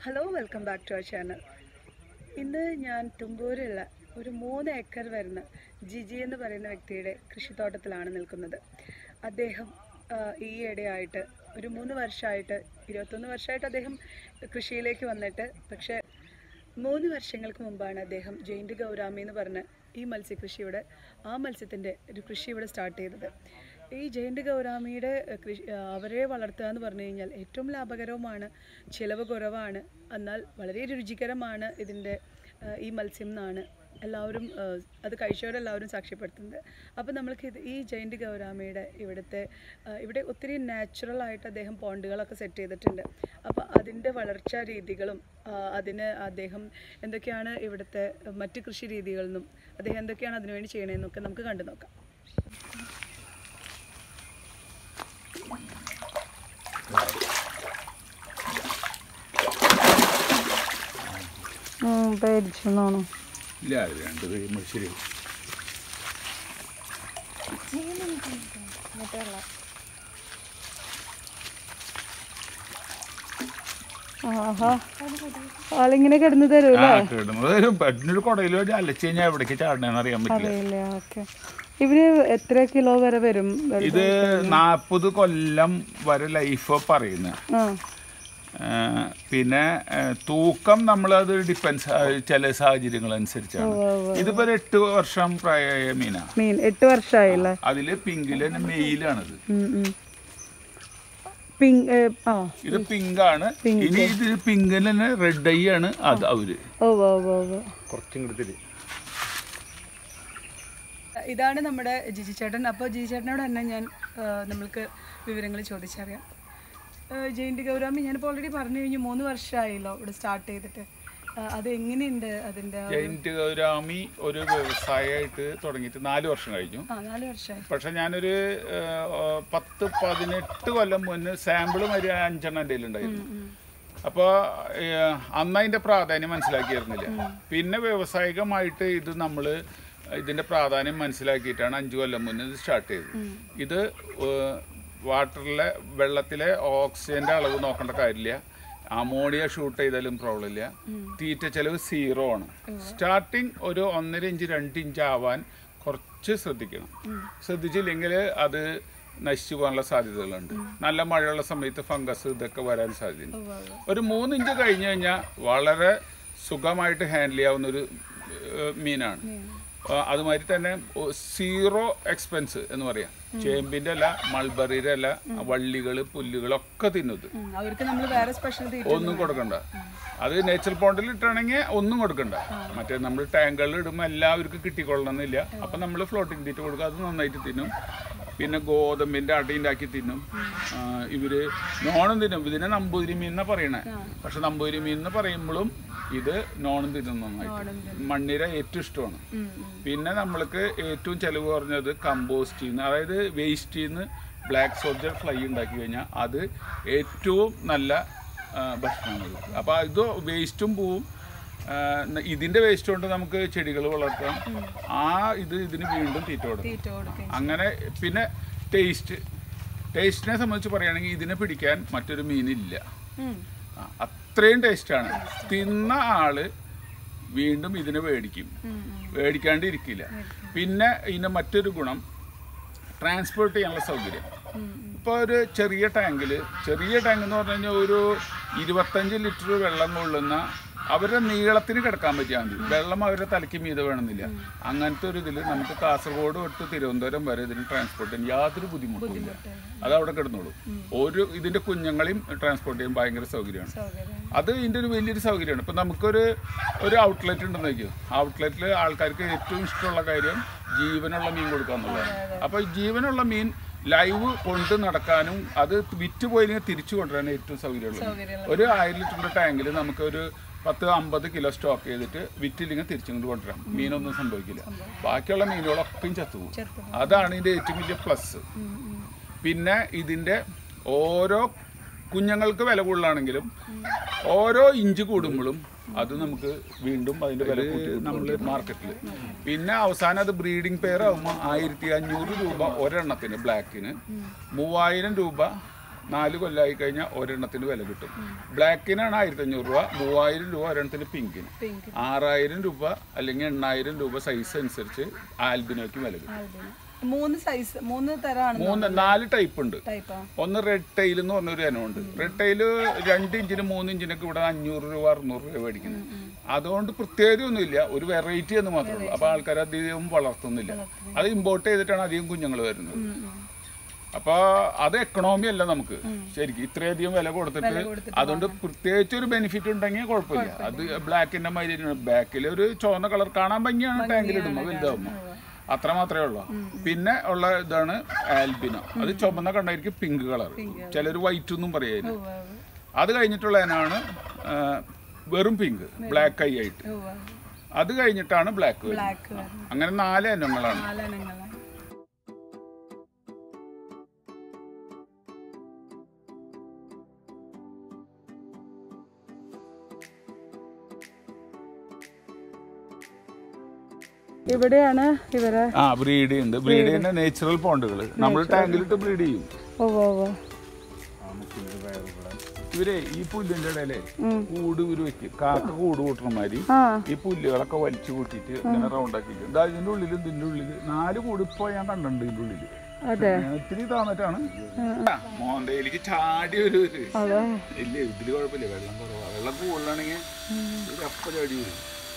Hello welcome back to our channel ഇന്ന് ഞാൻ തുമ്പൂരുള്ള ഒരു മൂന്ന് ഏക്കർ വരുന്ന ജിജി എന്ന് പറയുന്ന വ്യക്തിയുടെ കൃഷിത്തോട്ടത്തിലാണ് നിൽക്കുന്നത് അദ്ദേഹം ആ, ഈയിടെയായിട്ട് ഒരു മൂന്ന് വർഷമായിട്ട് ഇരുപത്തൊന്ന് വർഷമായിട്ട് അദ്ദേഹം കൃഷിയിലേക്ക് വന്നിട്ട് പക്ഷേ മൂന്ന് വർഷങ്ങൾക്ക് മുമ്പാണ് അദ്ദേഹം ജയിൻറ്റ് ഗൗരാമി എന്ന് പറഞ്ഞ ഈ മത്സ്യകൃഷിയുടെ ആ മത്സ്യത്തിൻ്റെ ഒരു കൃഷി ഇവിടെ സ്റ്റാർട്ട് ചെയ്തത് ഈ ജയിൻറ്റ് ഗൗരാമിയുടെ ഏഹ്, കൃഷി ആ, അവരെ വളർത്തുക എന്ന് പറഞ്ഞു കഴിഞ്ഞാൽ ഏറ്റവും ലാഭകരവുമാണ് ചിലവ് കുറവാണ് എന്നാൽ വളരെ രുചികരമാണ് ഇതിൻ്റെ ഏഹ്, ഈ മത്സ്യം എന്നാണ് എല്ലാവരും ഏഹ്, അത് കഴിച്ചവരെല്ലാവരും സാക്ഷ്യപ്പെടുത്തുന്നത് അപ്പോൾ നമ്മൾക്ക് ഇത് ഈ ജയിൻറ്റ് ഗൗരാമിയുടെ ഇവിടുത്തെ ഏഹ്, ഇവിടെ ഒത്തിരി നാച്ചുറൽ ആയിട്ട് അദ്ദേഹം പോണ്ടുകളൊക്കെ സെറ്റ് ചെയ്തിട്ടുണ്ട് അപ്പോൾ അതിൻ്റെ വളർച്ചാ രീതികളും ആ, അതിന് അദ്ദേഹം എന്തൊക്കെയാണ് ഇവിടുത്തെ മറ്റ് കൃഷി രീതികളെന്നും അദ്ദേഹം എന്തൊക്കെയാണ് അതിനുവേണ്ടി ചെയ്യണതെന്നൊക്കെ നമുക്ക് കണ്ടു നോക്കാം പേടിച്ചെന്നാണോ ഇല്ല അത് രണ്ട് കഴിയുമ്പോൾ ശരി ആഹാ ആളിങ്ങനെ കിടന്നു തരൂ ആ കിടന്നത് ഒരു ബെഡിനൊരു കുടയിൽ വെച്ച് അലച്ച് കഴിഞ്ഞാൽ എവിടേക്ക് ചാടണേന്ന് അറിയാൻ പറ്റില്ല അറിയില്ല ഓക്കെ ഇവര് എത്ര കിലോ വരെ വരും ഇത് നാൽപ്പത് കൊല്ലം വരെ ലൈഫ് പറയുന്നത് ആ പിന്നെ ആ, തൂക്കം നമ്മളത് ഡിപ്പെൻസ് ചില സാഹചര്യങ്ങൾ അനുസരിച്ചാണ് ഇതിപ്പോ ഒരു എട്ട് വർഷം പ്രായമായ മീനാ മീൻ എട്ട് വർഷമായില്ലേ അതില് പിങ്കില് മെയിലാണിത് പിങ്ക് ആ ഇത് പിങ്കാണ് ഇനി ഇത് പിങ്കിൽ തന്നെ റെഡ് ഐ ആണ് അത് അവര് ഓ ഓ ഓ ഓ കുറച്ചും കൂടി ഇതാണ് നമ്മുടെ ജിജി ചേട്ടൻ അപ്പോൾ ജിജി ചേട്ടനോട് തന്നെ ഞാൻ ആ, നമ്മൾക്ക് വിവരങ്ങൾ ചോദിച്ചറിയാം ആ, ജയന്തി ഗൗരാമി ഞാനിപ്പോൾ ഓൾറെഡി പറഞ്ഞു കഴിഞ്ഞു മൂന്ന് വർഷമായല്ലോ ഇവിടെ സ്റ്റാർട്ട് ചെയ്തിട്ട് ആ, അത് എങ്ങനെയുണ്ട് അതിൻ്റെ ജയിന്റ് ഗൗരാമി ഒരു വ്യവസായമായിട്ട് തുടങ്ങിയിട്ട് നാല് വർഷം കഴിഞ്ഞു ആ നാല് വർഷമായി പക്ഷെ ഞാനൊരു ഏഹ്, പത്ത് പതിനെട്ട് കൊല്ലം മുന്നേ സാമ്പിൾ ഒരു അഞ്ചെണ്ണം എൻ്റെ ഉണ്ടായിരുന്നു അപ്പോൾ അന്ന് അതിൻ്റെ പ്രാധാന്യം മനസ്സിലാക്കിയിരുന്നില്ല പിന്നെ വ്യാവസായികമായിട്ട് ഇത് നമ്മൾ ഇതിൻ്റെ പ്രാധാന്യം മനസ്സിലാക്കിയിട്ടാണ് അഞ്ച് കൊല്ലം മുന്നേ ഇത് സ്റ്റാർട്ട് ചെയ്തത് ഇത് ഏഹ്, വാട്ടറിലെ വെള്ളത്തിലെ ഓക്സിജൻ്റെ അളവ് നോക്കേണ്ട കാര്യമില്ല അമോണിയ ഷൂട്ട് ചെയ്താലും പ്രോബ്ലം ഇല്ല തീറ്റ ചെലവ് സീറോ ആണ് സ്റ്റാർട്ടിങ് ഒരു ഒന്നര ഇഞ്ച് രണ്ട് ഇഞ്ച് ആവാൻ കുറച്ച് ശ്രദ്ധിക്കണം ശ്രദ്ധിച്ചില്ലെങ്കിൽ അത് നശിച്ചു പോകാനുള്ള സാധ്യതകളുണ്ട് നല്ല മഴയുള്ള സമയത്ത് ഫംഗസ് ഇതൊക്കെ വരാൻ സാധ്യതയുണ്ട് ഒരു മൂന്ന് ഇഞ്ച് കഴിഞ്ഞു കഴിഞ്ഞാൽ വളരെ സുഖമായിട്ട് ഹാൻഡിൽ ചെയ്യാവുന്ന ഒരു ഏഹ്, മീനാണ് ആ, അതുമാതിരി തന്നെ സീറോ എക്സ്പെൻസ് എന്ന് പറയാം ചേമ്പിന്റെ അല്ല മൾബറിയുടെ അല്ല വള്ളികൾ പുല്ലുകളൊക്കെ തിന്നത് ഉം, അവർക്ക് നമ്മൾ വേറെ സ്പെഷ്യൽ തീറ്റ ഒന്നും കൊടുക്കണ്ട അത് നേച്ചർ പോണ്ടിൽ ഇട്ടാണെങ്കിൽ ഒന്നും കൊടുക്കണ്ട മറ്റേ നമ്മൾ ടാങ്കുകളിൽ ഇടുമ്പോൾ എല്ലാവർക്കും കിട്ടിക്കൊള്ളണമെന്നില്ല അപ്പം നമ്മൾ ഫ്ലോട്ടിംഗ് തീറ്റ കൊടുക്കുക അത് നന്നായിട്ട് തിന്നും പിന്നെ ഗോതമ്പിന്റെ അട ഉണ്ടാക്കി തിന്നും ആ, ഇവര് നോണും തിന്നും ഇതിനെ നമ്പൂതിരി മീൻ എന്നാ പറയണേ പക്ഷെ നമ്പൂതിരി മീൻ എന്ന് പറയുമ്പോഴും ഇത് നോണും തിന്നും നന്നായിട്ട് മണ്ണിര ഏറ്റവും ഇഷ്ടമാണ് പിന്നെ നമ്മൾക്ക് ഏറ്റവും ചെലവ് കുറഞ്ഞത് കമ്പോസ്റ്റിൽ നിന്ന് അതായത് വേസ്റ്റിൽ നിന്ന് ബ്ലാക്ക് സോൾജർ ഫ്ലൈ ഉണ്ടാക്കി കഴിഞ്ഞാൽ അത് ഏറ്റവും നല്ല ആ, ഭക്ഷണമാണ് അപ്പോൾ ഇത് വേസ്റ്റും പോവും ആ, ന- ഇതിന്റെ വേസ്റ്റ് കൊണ്ട് നമുക്ക് ചെടികൾ വളർത്താം ആ ഇത് ഇതിന് വീണ്ടും തീറ്റ കൊടുക്കും തീറ്റ കൊടുക്കും അങ്ങനെ പിന്നെ ടേസ്റ്റ് ടേസ്റ്റിനെ സംബന്ധിച്ച് പറയുകയാണെങ്കിൽ ഇതിനെ പിടിക്കാൻ മറ്റൊരു മീനില്ല ആ, അത്രയും ടേസ്റ്റാണ് തിന്ന ആള് വീണ്ടും ഇതിനെ മേടിക്കും മേടിക്കാണ്ട് ഇരിക്കില്ല പിന്നെ ഇതിന്റെ മറ്റൊരു ഗുണം ട്രാൻസ്പോർട്ട് ചെയ്യാനുള്ള സൗകര്യം ഇപ്പോൾ ഒരു ചെറിയ ടാങ്കിൽ ചെറിയ ടാങ്ക് എന്ന് പറഞ്ഞു കഴിഞ്ഞാൽ ഒരു ഇരുപത്തഞ്ച് ലിറ്റർ വെള്ളം കൊള്ളുന്ന അവരുടെ നീളത്തിന് കിടക്കാൻ പറ്റിയാൽ മതി വെള്ളം അവരുടെ തലയ്ക്ക് മീതെ വേണമെന്നില്ല അങ്ങനത്തെ ഒരു ഇതിൽ നമുക്ക് കാസർഗോഡ് തൊട്ട് തിരുവനന്തപുരം വരെ ഇതിന് ട്രാൻസ്പോർട്ട് ചെയ്യാൻ യാതൊരു ബുദ്ധിമുട്ടും ഇല്ല അത് അവിടെ കിടന്നോളൂ ഒരു ഇതിന്റെ കുഞ്ഞുങ്ങളെയും ട്രാൻസ്പോർട്ട് ചെയ്യാൻ ഭയങ്കര സൗകര്യമാണ് സൗകര്യം അത് ഇതിൻ്റെ ഒരു വലിയൊരു സൗകര്യമാണ് ഇപ്പം നമുക്കൊരു ഒരു ഔട്ട്ലെറ്റ് ഉണ്ടെന്ന് വയ്ക്കും ഔട്ട്ലെറ്റിൽ ആൾക്കാർക്ക് ഏറ്റവും ഇഷ്ടമുള്ള കാര്യം ജീവനുള്ള മീൻ കൊടുക്കുക എന്നുള്ളതാണ് അപ്പോൾ ജീവനുള്ള മീൻ ലൈവ് കൊണ്ട് നടക്കാനും അത് വിറ്റ് പോയില്ലെങ്കിൽ തിരിച്ചു കൊണ്ടുവരാനും ഏറ്റവും സൗകര്യമുള്ളത് ഒരു ആയിരം ലിറ്ററിൻ്റെ ടാങ്കിൽ നമുക്കൊരു പത്ത് അമ്പത് കിലോ സ്റ്റോക്ക് ചെയ്തിട്ട് വിറ്റില്ലെങ്കിൽ തിരിച്ചും കൊണ്ട് കൊണ്ടുവരാം മീനൊന്നും സംഭവിക്കില്ല ബാക്കിയുള്ള മീനുകളൊക്കെയും ചത്തുപോകും അതാണ് ഇതിൻ്റെ ഏറ്റവും വലിയ പ്ലസ് പിന്നെ ഇതിൻ്റെ ഓരോ കുഞ്ഞുങ്ങൾക്ക് വില കൂടുതലാണെങ്കിലും ഓരോ ഇഞ്ച് കൂടുമ്പോഴും അത് നമുക്ക് വീണ്ടും അതിന്റെ വില കൂട്ടി നമ്മൾ മാർക്കറ്റിൽ പിന്നെ അവസാനം അത് ബ്രീഡിംഗ് പെയർ ആകുമ്പോൾ ആയിരത്തി അഞ്ഞൂറ് രൂപ ഒരെണ്ണത്തിന് ബ്ലാക്കിന് മൂവായിരം രൂപ നാല് കൊല്ലമായി കഴിഞ്ഞാൽ ഒരെണ്ണത്തിന് വില കിട്ടും ബ്ലാക്കിനാണ് ആയിരത്തി അഞ്ഞൂറ് രൂപ മൂവായിരം രൂപ ഒരെണ്ണത്തിന് പിങ്കിന് പിങ്ക് ആറായിരം രൂപ അല്ലെങ്കിൽ എണ്ണായിരം രൂപ സൈസ് അനുസരിച്ച് ആൽബിനോയ്ക്ക് വില കിട്ടും ആൽബിന മൂന്ന് സൈസ് മൂന്ന് തരമാണ് മൂന്ന് നാല് ടൈപ്പ് ഉണ്ട് ടൈപ്പാ ഒന്ന് റെഡ് ടൈൽ എന്ന് പറഞ്ഞൊരു ഇനമുണ്ട് റെഡ് ടൈല് രണ്ട് ഇഞ്ചിന് മൂന്ന് ഇഞ്ചിനൊക്കെ ഇവിടെ അഞ്ഞൂറ് രൂപ അറുന്നൂറ് രൂപ മേടിക്കുന്നത് അതുകൊണ്ട് പ്രത്യേകത ഒന്നുമില്ല ഒരു വെറൈറ്റി എന്ന് മാത്രമേ ഉള്ളൂ അപ്പൊ ആൾക്കാർ അധികം വളർത്തുന്നില്ല അത് ഇമ്പോർട്ട് ചെയ്തിട്ടാണ് അധികം കുഞ്ഞുങ്ങൾ വരുന്നത് അപ്പൊ അത് എക്കണോമി അല്ല നമുക്ക് ശരിക്കും ഇത്രയധികം വില കൊടുത്തിട്ട് അതുകൊണ്ട് പ്രത്യേകിച്ച് ഒരു ബെനിഫിറ്റ് ഉണ്ടെങ്കിൽ കുഴപ്പമില്ല അത് ബ്ലാക്കിന്റെ മാതിരി ബാക്കിൽ ഒരു ചുവന്ന കളർ കാണാൻ ഭംഗിയാണ് ടാങ്കിൽ ഇടുമ്പോൾ വലുതാവുമ്പോൾ അത്ര മാത്രമേ ഉള്ളൂ പിന്നെ ഉള്ള ഇതാണ് ആൽബിനോ അത് ചുമന്ന കണ്ടായിരിക്കും പിങ്ക് കളർ ചിലർ വൈറ്റ് എന്നും പറയായിരുന്നു അത് കഴിഞ്ഞിട്ടുള്ള ഇനാണ് ആ, വെറും പിങ്ക് ബ്ലാക്ക് ഐ ആയിട്ട് അത് കഴിഞ്ഞിട്ടാണ് ബ്ലാക്ക് ബ്ലാക്ക് അങ്ങനെ നാല് ഇനങ്ങളാണ് നാലെണ്ണങ്ങളാണ് ഇവിടെയാണ് ഇവരെ ആ ബ്രീഡ് ചെയ്യുന്നുണ്ട് ബ്രീഡ് ചെയ്യുന്ന നേച്ചുറൽ പോണ്ടുകൾ നമ്മൾ ടാങ്കിലിട്ട് ബ്രീഡ് ചെയ്യും ഓ ഓ ഓ ഇവരെ ഈ പുല്ലിന്റെ ഇടയിലെ കൂട് ഇവര് വെക്കും കാക്ക കൂട് കൂട്ടണ മാതിരി ആ ഈ പുല്ലുകളൊക്കെ വലിച്ചു കൂട്ടിയിട്ട് ഇങ്ങനെ റൗണ്ട് ആക്കിയിട്ട് ഇതാ ഇതിന്റെ ഉള്ളിൽ ഇതിന്റെ ഉള്ളിൽ നാല് കൂട് ഇപ്പൊ ഞാൻ കണ്ടിട്ടുണ്ട് ഇതിന്റെ ഉള്ളില് അതെ ഞാൻ ഇത്തിരി താന്നിട്ടാണ് മോന്തയിലേക്ക് ചാടി ഒരു ഒരു അതെ ഇല്ല ഇതില് കുഴപ്പമില്ല വെള്ളം കുറവാ വെള്ളം കൂടുതലാണെങ്കിൽ ഇത് അപ്പ ചാടി വരും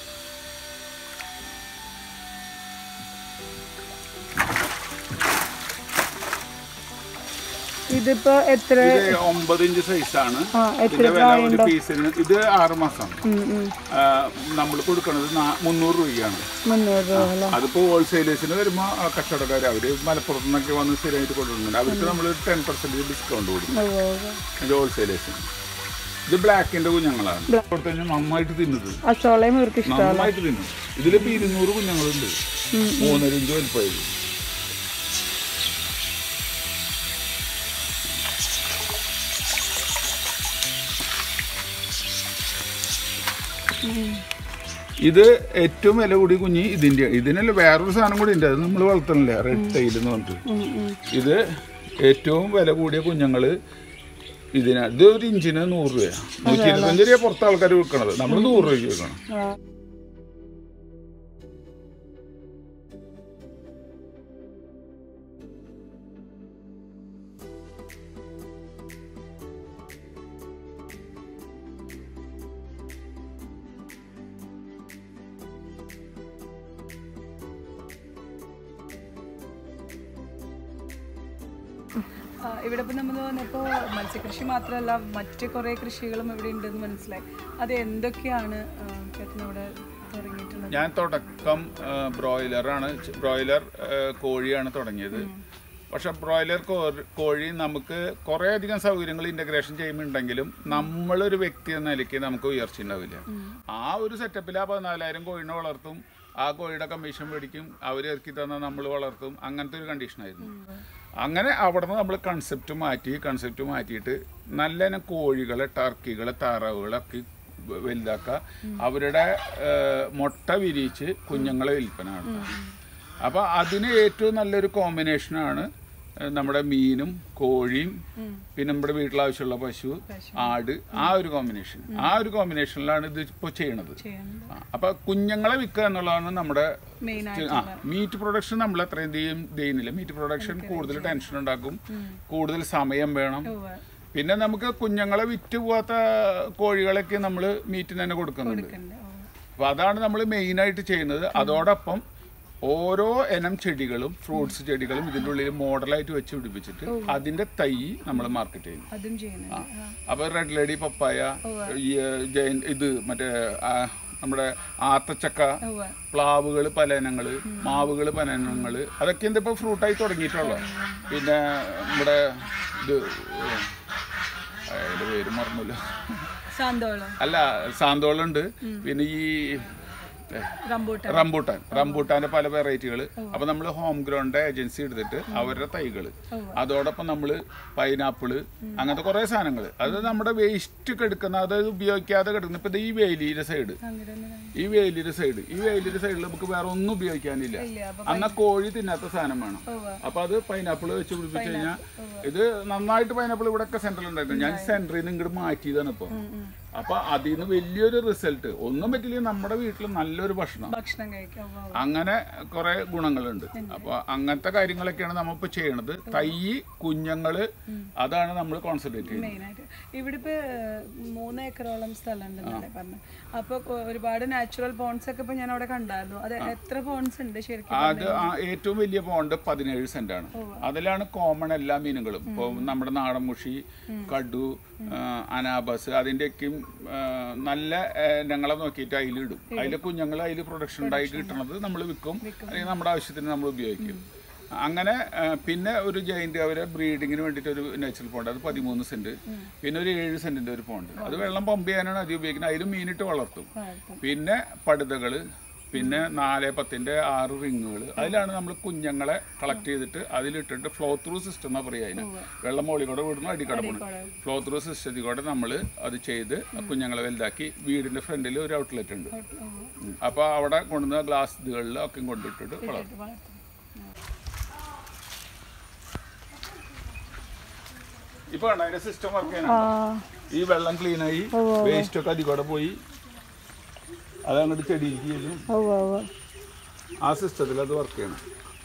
ഇതിപ്പോ എത്ര ഇത് ഒമ്പത് ഇഞ്ച് സൈസാണ് ആ എത്ര ഇതിന്റെ വില ഒരു പീസിന് ഇത് ആറ് മാസമാണ് ഉം, ഉം. നമ്മൾ കൊടുക്കുന്നത് നാ- മുന്നൂറ് രൂപയാണ് മുന്നൂറ് രൂപ അല്ലേ അതിപ്പോ ഹോൾസെയിലേഴ്സിന് വരുമ്പോൾ കച്ചവടക്കാർ അവര് മലപ്പുറത്ത് നിന്നൊക്കെ വന്ന് സ്ഥിരമായിട്ട് കൊണ്ടുവരുന്നുണ്ട് അവർക്ക് നമ്മൾ ടെൻ പെർസെന്റ് ഡിസ്കൗണ്ട് കൊടുക്കും ഓ ഓ ഓ. അതിന്റെ ഹോൾസെയിലേഴ്സിന് ഇത് ബ്ലാക്കിന്റെ കുഞ്ഞുങ്ങളാണ് കൊടുത്തു കഴിഞ്ഞാൽ നന്നായിട്ട് തിന്നത് അച്ചോളയും ഇവർക്ക് ഇഷ്ടം നന്നായിട്ട് തിന്നും ഇതിലിപ്പോ ഇരുന്നൂറ് കുഞ്ഞുങ്ങളുണ്ട് മൂന്നര ഇഞ്ച് വലിപ്പമായത് ഇത് ഏറ്റവും വില കൂടിയ കുഞ്ഞ് ഇതിന്റെ ഇതിനല്ല വേറൊരു സാധനം കൂടി ഉണ്ട് അത് നമ്മൾ വളർത്തണില്ല റെഡ് ടൈൽ എന്ന് പറഞ്ഞിട്ട് ഉം, ഉം. ഇത് ഏറ്റവും വില കൂടിയ കുഞ്ഞുങ്ങള് ഇതിന് ഇത് ഒരു ഇഞ്ചിന് നൂറ് രൂപയാണ് നൂറ്റി ഇരുപത്തഞ്ച് രൂപ പുറത്ത് ആൾക്കാർ വിൽക്കണത് നമ്മൾ നൂറ് രൂപയ്ക്ക് വിൽക്കണം ആ. ആ, ഇവിടെ ഇപ്പം നമ്മൾ വന്നപ്പോൾ മത്സ്യകൃഷി മാത്രമല്ല മറ്റ് കുറേ കൃഷികളും ഇവിടെ ഉണ്ടെന്ന് മനസ്സിലായി അത് എന്തൊക്കെയാണ് ആ, ചേട്ടൻ ഇവിടെ തുടങ്ങിയിട്ടുള്ളത് ഞാൻ തുടക്കം ബ്രോയിലറാണ് ബ്രോയിലർ കോഴിയാണ് തുടങ്ങിയത് പക്ഷെ ബ്രോയിലർ കോ- കോഴി നമുക്ക് കുറേ അധികം സൗകര്യങ്ങൾ ഇന്റഗ്രേഷൻ ചെയ്യുന്നുണ്ടെങ്കിലും നമ്മളൊരു വ്യക്തി എന്ന നിലയ്ക്ക് നമുക്ക് ഉയർച്ച ഉണ്ടാവില്ല ആ ഒരു സെറ്റപ്പിൽ ആ പതിനാലായിരം കോഴിനെ വളർത്തും ആ കോഴിയുടെ കമ്മീഷൻ മേടിക്കും അവർ ഇറക്കി തന്നാൽ നമ്മൾ വളർത്തും അങ്ങനത്തെ ഒരു കണ്ടീഷനായിരുന്നു അങ്ങനെ അവിടെ നിന്ന് നമ്മൾ കൺസെപ്റ്റ് മാറ്റി കൺസെപ്റ്റ് മാറ്റിയിട്ട് നല്ല ഇനം കോഴികളെ ടർക്കികളെ താറാവുകളൊക്കെ വ- വലുതാക്കുക അവരുടെ ഏഹ്, മുട്ട വിരിയിച്ച് കുഞ്ഞുങ്ങളെ വിൽപ്പന നടത്തുക അപ്പൊ അതിന് ഏറ്റവും നല്ലൊരു കോമ്പിനേഷനാണ് ഏഹ്, നമ്മുടെ മീനും കോഴിയും പിന്നെ നമ്മുടെ വീട്ടിലാവശ്യമുള്ള പശു ആട് ആ ഒരു കോമ്പിനേഷൻ ആ ഒരു കോമ്പിനേഷനിലാണ് ഇത് ഇപ്പോൾ ചെയ്യണത് ചെയ്യണം ആ, അപ്പൊ കുഞ്ഞുങ്ങളെ വിൽക്കുക എന്നുള്ളതാണ് നമ്മുടെ മെയിൻ ആ മീറ്റ് പ്രൊഡക്ഷൻ നമ്മൾ അത്രയും ചെയ്യും ചെയ്യുന്നില്ല മീറ്റ് പ്രൊഡക്ഷൻ കൂടുതൽ ടെൻഷൻ ഉണ്ടാക്കും കൂടുതൽ സമയം വേണം ഉവ്വ്. പിന്നെ നമുക്ക് കുഞ്ഞുങ്ങളെ വിറ്റ് പോവാത്ത കോഴികളൊക്കെ നമ്മൾ മീറ്റിന് തന്നെ കൊടുക്കുന്നുണ്ട് ഉണ്ട്. ഓ. അപ്പൊ അതാണ് നമ്മൾ മെയിൻ ആയിട്ട് ചെയ്യുന്നത് അതോടൊപ്പം ഓരോ ഇനം ചെടികളും ഫ്രൂട്ട്സ് ചെടികളും ഇതിൻ്റെ ഉള്ളിൽ മോഡലായിട്ട് വെച്ച് പിടിപ്പിച്ചിട്ട് അതിന്റെ തൈ നമ്മൾ മാർക്കറ്റ് ചെയ്യുന്നു അതും ചെയ്യുന്നുണ്ട് ആ. അപ്പൊ റെഡ് ലേഡി പപ്പായ ഈ ജൈൻ ഇത് മറ്റേ ആ, നമ്മുടെ ആത്തച്ചക്ക ഉവ്വ്. പ്ലാവുകൾ പല ഇനങ്ങൾ മാവുകൾ പല ഇനങ്ങൾ അതൊക്കെ എന്താ ഇപ്പോൾ ഫ്രൂട്ടായി തുടങ്ങിയിട്ടുള്ളത് പിന്നെ നമ്മുടെ ഇത് അതിൻ്റെ പേര് മറന്നല്ലോ സാന്തോളം അല്ല സാന്തോളുണ്ട് പിന്നെ ഈ റംബൂട്ടാൻ റംബൂട്ടാൻ റംബൂട്ടാന്റെ പല വെറൈറ്റികൾ അപ്പൊ നമ്മൾ ഹോം ഗ്രൗണ്ട് ഏജൻസി എടുത്തിട്ട് അവരുടെ തൈകൾ അതോടൊപ്പം നമ്മൾ പൈനാപ്പിള് അങ്ങനത്തെ കുറെ സാധനങ്ങൾ അത് നമ്മുടെ വേസ്റ്റ് കെടുക്കുന്ന അതായത് ഉപയോഗിക്കാതെ കിടക്കുന്ന ഇപ്പൊ ദേ ഈ വേലിയുടെ സൈഡ് അങ്ങനെ ഈ വേലിയുടെ സൈഡ് ഈ വേലിയുടെ സൈഡിൽ നമുക്ക് വേറെ ഒന്നും ഉപയോഗിക്കാനില്ല ഇല്ല അപ്പൊ അന്ന കോഴി തിന്നാത്ത സാധനം വേണം ഉവ്വ്. അപ്പൊ അത് പൈനാപ്പിൾ വെച്ച് പിടിപ്പിച്ച് കഴിഞ്ഞാൽ ഇത് നന്നായിട്ട് പൈനാപ്പിൾ ഇവിടെ ഒക്കെ സെന്ററിൽ ഉണ്ടായിരുന്നു ഞാൻ സെന്ററിൽ നിന്ന് ഇങ്ങോട്ട് മാറ്റിയതാണ് ഇപ്പൊ അപ്പൊ അതിൽ നിന്ന് വലിയൊരു റിസൾട്ട് ഒന്നും പറ്റില്ല നമ്മുടെ വീട്ടിൽ നല്ലൊരു ഭക്ഷണം ഭക്ഷണം കഴിക്കാം ഉവ്വ് ഉവ്വ്. അങ്ങനെ കുറെ ഗുണങ്ങളുണ്ട് അപ്പൊ അങ്ങനത്തെ കാര്യങ്ങളൊക്കെയാണ് നമ്മൾ ഇപ്പൊ ചെയ്യണത് തൈ കുഞ്ഞുങ്ങള് അതാണ് നമ്മൾ കോൺസെൻട്രേറ്റ് ചെയ്യുന്നത് മെയിനായിട്ട് ഇവിടെ ഇപ്പൊ ഏഹ്, മൂന്ന് ഏക്കറോളം സ്ഥലം ഉണ്ടെന്നല്ലേ പറഞ്ഞു അപ്പൊ കൊ- ഒരുപാട് നാച്ചുറൽ പോൺസ് ഒക്കെ ഇപ്പൊ ഞാൻ അവിടെ കണ്ടായിരുന്നു അത് എത്ര പോൺസ് ഉണ്ട് ശരിക്കും അത് ആ ഏറ്റവും വലിയ പോണ്ട് പതിനേഴ് സെന്റ് ആണ് അതിലാണ് കോമൺ എല്ലാ മീനുകളും ഇപ്പൊ നമ്മുടെ നാടൻ മുഷി കടു ആ, അനാബസ് അതിന്റെയൊക്കെയും ആ, നല്ല ആ, ഇനങ്ങളെ നോക്കിയിട്ട് അതിലിടും അതിൽ കുഞ്ഞുങ്ങൾ അതിൽ പ്രൊഡക്ഷൻ ഉണ്ടായി കിട്ടണത് നമ്മൾ വിൽക്കും അല്ലെങ്കിൽ നമ്മുടെ ആവശ്യത്തിന് നമ്മൾ ഉപയോഗിക്കും അങ്ങനെ ആ, പിന്നെ ഒരു ജയിന്റ് അവരെ ബ്രീഡിങ്ങിന് വേണ്ടിയിട്ട് ഒരു നാച്ചുറൽ പോണ്ട് അത് പതിമൂന്ന് സെന്റ് പിന്നെ ഒരു ഏഴ് സെന്റിന്റെ ഒരു പോണ്ട് അത് വെള്ളം പമ്പ് ചെയ്യാനാണ് അധികം ഉപയോഗിക്കുന്നത് അതിൽ മീനിട്ട് വളർത്തും വളർത്തും. പിന്നെ പടുതകള് പിന്നെ നാല് പത്തിന്റെ ആറ് റിങ്ങുകൾ അതിലാണ് നമ്മൾ കുഞ്ഞുങ്ങളെ കളക്ട് ചെയ്തിട്ട് അതിലിട്ടിട്ട് ഫ്ലോ ത്രൂ സിസ്റ്റം എന്നാ പറയുക അതിന് വെള്ളം മോളി കൂടെ വിടുന്നു അടിക്കട പോകണം ഫ്ലോ ത്രൂ സിസ്റ്റത്തിൽ കൂടെ നമ്മൾ അത് ചെയ്ത് കുഞ്ഞുങ്ങളെ വലുതാക്കി വീടിന്റെ ഫ്രണ്ടിൽ ഒരു ഔട്ട്ലെറ്റ് ഉണ്ട് ഉവ്വ്. ഉം. അപ്പൊ അവിടെ കൊണ്ടുവന്ന ഗ്ലാസ് ഇതുകളിൽ ഒക്കെ കൊണ്ടിട്ടിട്ട് വളർത്തും വളർത്തും. ഇപ്പൊ കണ്ടോ അതിന്റെ സിസ്റ്റം വർക്ക് ചെയ്യാനുണ്ട് ഈ വെള്ളം ക്ലീൻ ആയി വേസ്റ്റ് ഒക്കെ അതിൽ കൂടെ പോയി അതങ്ങോട്ട് ചെടിയിലേക്ക് ചെല്ലും ഉവ്വ് ഉവ്വ്. ആ സിസ്റ്റത്തിൽ അത് വർക്ക് ചെയ്യണം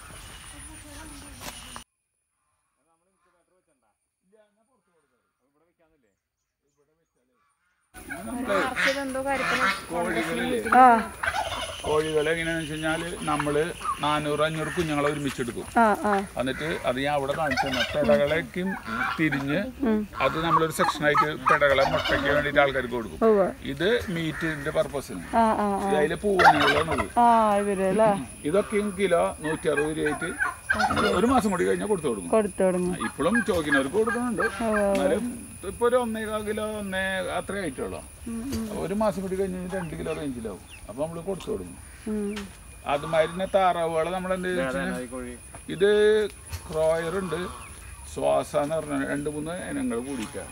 ആർക്കും എന്തോ കാര്യത്തിന് കോഴികളില്ലേ ആ കോഴികളെ എങ്ങനെയാണെന്ന് വെച്ച് കഴിഞ്ഞാൽ നമ്മള് നാനൂറ് അഞ്ഞൂറ് കുഞ്ഞുങ്ങളെ ഒരുമിച്ചെടുക്കും ആ ആ എന്നിട്ട് അത് ഞാൻ അവിടെ കാണിച്ചു തന്നെ പെടകളേക്കും തിരിഞ്ഞ് അത് നമ്മളൊരു സെക്ഷനായിട്ട് പെടകളെ മുട്ടയ്ക്ക് വേണ്ടിയിട്ട് ആൾക്കാർക്ക് കൊടുക്കും ഉവ്വ്. ഇത് മീറ്റിന്റെ പർപ്പസിന് ആ ആ ഇത് അതിലെ പൂവണികളാണത് ആ ഇവര് അല്ലേ ഇതൊക്കെയും കിലോ നൂറ്റി അറുപത് രൂപയായിട്ട് ഒരു മാസം കൂടി കഴിഞ്ഞാൽ കൊടുത്തു കൊടുക്കും കൊടുത്തു തുടങ്ങും ഇപ്പോഴും ചോദിക്കുന്നവർക്ക് കൊടുക്കുന്നുണ്ട് എന്നാലും ഇപ്പൊ ഒരു ഒന്നേകാൽ കിലോ ഒന്നേ അത്രേ ആയിട്ടുള്ളൂ ഒരു മാസം കൂടി കഴിഞ്ഞ് രണ്ട് കിലോ റേഞ്ചിലാവും അപ്പൊ നമ്മള് കൊടുത്തു കൊടുക്കും അതുമാതിരി താറാവുകളെ നമ്മൾ എന്ത് ചെയ്തെന്ന് ഇത് ക്രോയർ ഉണ്ട് ശ്വാസ എന്ന് പറഞ്ഞ രണ്ട് മൂന്ന് ഇനങ്ങൾ കൂടിയിട്ടാണ്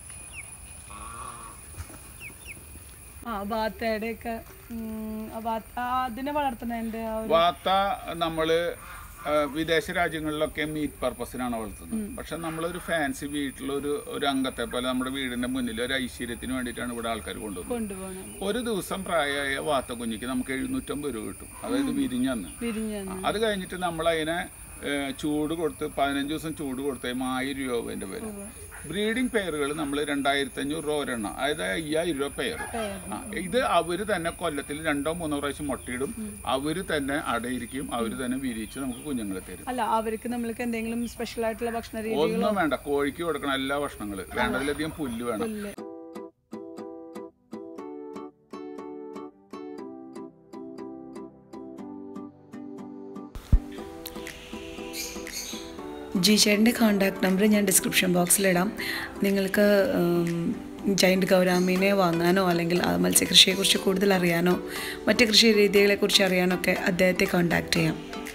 ആ ബാത്തയുടെ ഒക്കെ അതിനെ വളർത്തുന്നതിന്റെ ആ ഒരു വാത്ത നമ്മള് ആ, വിദേശ രാജ്യങ്ങളിലൊക്കെ മീറ്റ് പർപ്പസിനാണ് വളർത്തുന്നത് പക്ഷെ നമ്മളൊരു ഫാൻസി വീട്ടിലൊരു ഒരു അംഗത്തെ പോലെ നമ്മുടെ വീടിന്റെ മുന്നിൽ ഒരു ഐശ്വര്യത്തിന് വേണ്ടിയിട്ടാണ് ഇവിടെ ആൾക്കാർ കൊണ്ടുപോകുന്നത് കൊണ്ടുപോകണം ഒരു ദിവസം പ്രായമായ വാത്ത കുഞ്ഞിക്ക് നമുക്ക് എഴുന്നൂറ്റമ്പത് രൂപ കിട്ടും അതായത് വിരിഞ്ഞന്ന് വിരിഞ്ഞ അത് കഴിഞ്ഞിട്ട് നമ്മൾ അതിനെ ഏഹ്, ചൂട് കൊടുത്ത് പതിനഞ്ച് ദിവസം ചൂട് കൊടുത്ത് കഴിയുമ്പോൾ ആയിരം രൂപ അതിന്റെ പേര് ബ്രീഡിംഗ് പെയറുകൾ നമ്മൾ രണ്ടായിരത്തി അഞ്ഞൂറ് രൂപ ഒരെണ്ണം അതായത് അയ്യായിരം രൂപ പെയർ ആ, ഇത് അവര് തന്നെ കൊല്ലത്തിൽ രണ്ടോ മൂന്നോ പ്രാവശ്യം മുട്ടയിടും അവര് തന്നെ അടയിരിക്കും അവര് തന്നെ വിരിയിച്ച് നമുക്ക് കുഞ്ഞുങ്ങളെ തരും അല്ല അവർക്ക് നമ്മൾക്ക് എന്തെങ്കിലും സ്പെഷ്യൽ ആയിട്ടുള്ള ഭക്ഷണ രീതി ഒന്നും വേണ്ട കോഴിക്ക് കൊടുക്കണം എല്ലാ ഭക്ഷണങ്ങള് വേണ്ടതിലധികം പുല്ല് വേണം പുല്ല് ജി ചേട്ടൻ്റെ കോൺടാക്ട് നമ്പർ ഞാൻ ഡിസ്ക്രിപ്ഷൻ ബോക്സിലിടാം നിങ്ങൾക്ക് ജൈൻറ്റ് ഗൗരാമീനെ വാങ്ങാനോ അല്ലെങ്കിൽ ആ മത്സ്യകൃഷിയെക്കുറിച്ച് കൂടുതൽ അറിയാനോ മറ്റ് കൃഷി രീതികളെക്കുറിച്ച് അറിയാനോ ഒക്കെ അദ്ദേഹത്തെ കോൺടാക്ട് ചെയ്യാം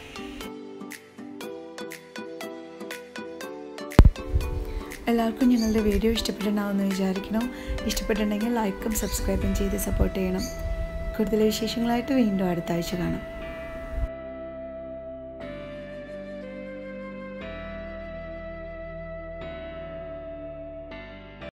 എല്ലാവർക്കും ഞങ്ങളുടെ വീഡിയോ ഇഷ്ടപ്പെട്ടിട്ടുണ്ടാവുമെന്ന് വിചാരിക്കണം ഇഷ്ടപ്പെട്ടിട്ടുണ്ടെങ്കിൽ ലൈക്കും സബ്സ്ക്രൈബും ചെയ്ത് സപ്പോർട്ട് ചെയ്യണം കൂടുതൽ വിശേഷങ്ങളായിട്ട് വീണ്ടും അടുത്ത ആഴ്ച കാണാം